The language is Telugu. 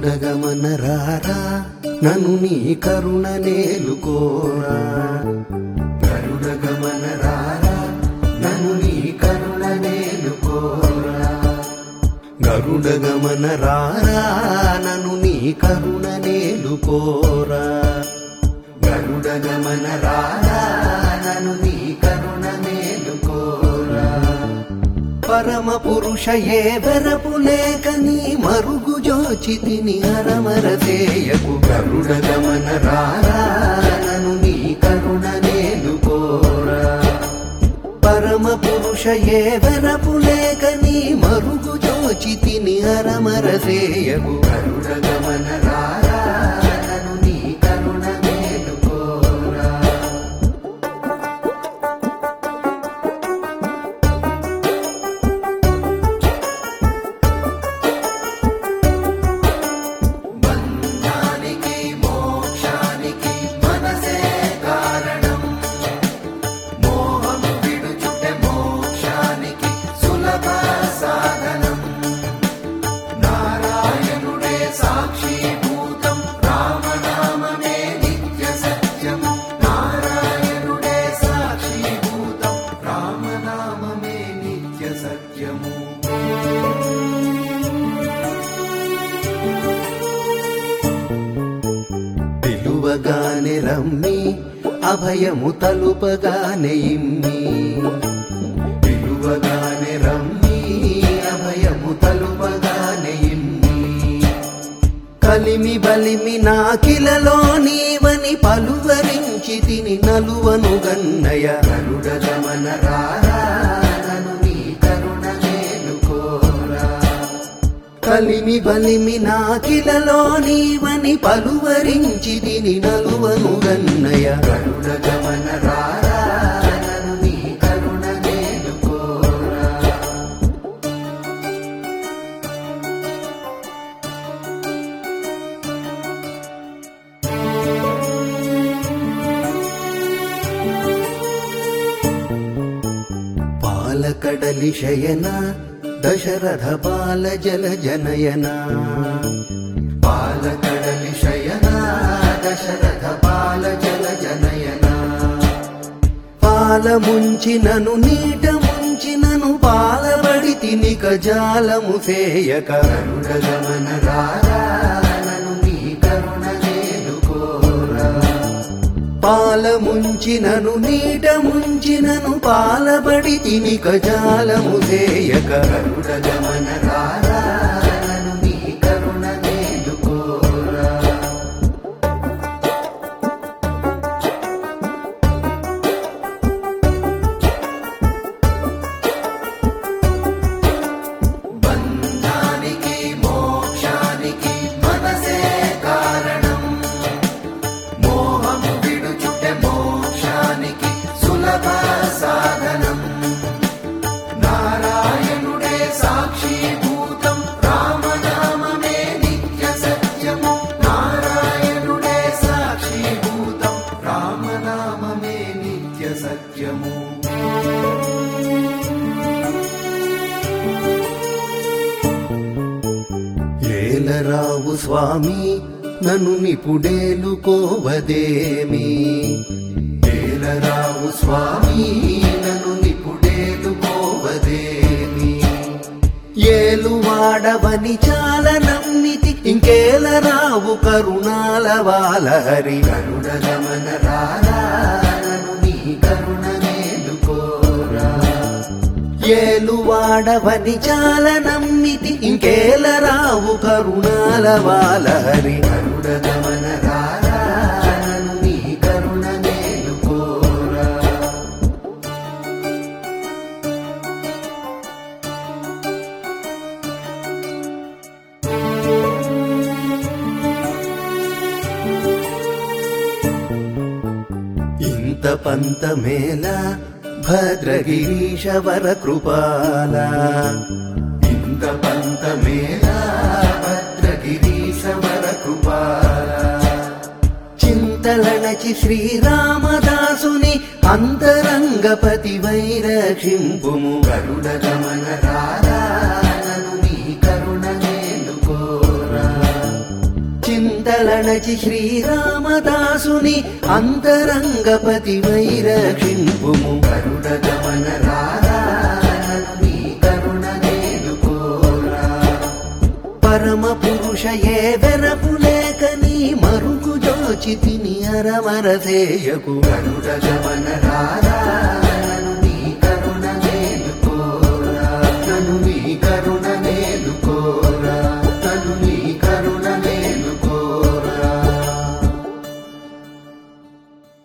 గరుడగమన రారా నన్ను నీ కరుణ నేలుకోరా గరుడగమన రారా నన్ను నీ కరుణ నేలుకోరా గరుడగమన రారా నన్ను నీ కరుణ నేలుకోరా గరుడగమన రారా నన్ను నీ కరుణ నేలుకోరా పరమ పురుష ఏ వెరపు లేక నీ మరుగు జోచి తిని హరమర చేయకు గరుడ గమన రాను నీ కరుణ నేలుకోరా పరమ పురుష ఏ వెరపు లేక నీ మరుగు జోచి తిని హరమర చేయకు గరుడ గమన రాను నీ కరుణ నేలుకోరా బంధానికి మోక్షానికి మనసే కారణం మోహం విడుచుటే మోక్షానికి సులభ సాధనం నారాయణుడే సాక్షిభూతం రామనామమే నిత్య సత్యం నారాయణుడే సాక్షిభూతం రామనామమే నిత్య సత్యము పిలువగానే రమ్మి అభయము తలుపగానే ఇమ్మి పిలువగానే రమ్మి అభయము తలుపగానే ఇమ్మి కలిమి బలిమి నాకిలలో నీవని పలువరించి తిని నలువను గన్నయ కరుడ గమన రారా నన్ను నీ కరుణ నేలుకోరా కలిమి బలిమి నాకిలలో నీవని పలువరించి తిని నలువను గన్నయ కరుణ గమన రారా నన్ను నీ కరుణ నేలుకోరా పాలకడలి శయన దశరథ బాల జల జనయన పాలకడలి శయన దశరథ బాల జల జనయన పాల ముంచినను నీట ముంచినను పాలబడి తినిక జాలము సేయక కరుణ గమన రారా నన్ను నీ కరుణ నేలుకోరా పాల ముంచినను నీట ముంచినను పాలబడి తిని కజాలము చేయక కరుడ గమన రారా నన్ను నీ కరుణ నేలుకోరా బంధానికి మోక్షానికి మనసే కారణం మోహం విడుచుటే మోక్షానికి సులభ సాధనం నారాయణుడే సాక్షిభూతం రామనామమే నిత్య సత్యము నారాయణుడే సాక్షిభూతం రామనామమే నిత్య సత్యము ఏలరావు స్వామి నన్ను నిపుడేలుకోవదేమి ఏలరావు స్వామి నన్ను నిపుడేలుకోవదేమి ఏలువాడవని చాలా నమ్మితి ఇంకేలరావు కరుణాల వాలహరి కరుణ గమన రారా నన్ను నీ కరుణ నేలుకోరా ఏలువాడవని చాలా నమ్మితి ఇంకేల రావు కరుణాల వాలహరి కరుణ గమన రారా నన్ను నీ కరుణ నేలుకోరా ఇంత పంతమేళ భద్రగిరీశ వర కృపాల ఇంత పంతమేళ భద్రగిరీశ వర కృపాల చింతలణచి శ్రీరామదాసుని అంతరంగపతి వైరక్షింపుము గరుడ గమన రారా నన్ను నీ కరుణ నేలుకోరా మంటలణచి శ్రీరామదాసుని అంతరంగపతి వైరక్షింపుము గరుడ గమన నీ కరుణ నేలుకోరా పరమ పురుష ఏ వెరపు లేక నీ మరుగు జోచి తిని అరమర సేయకు గరుడ గమన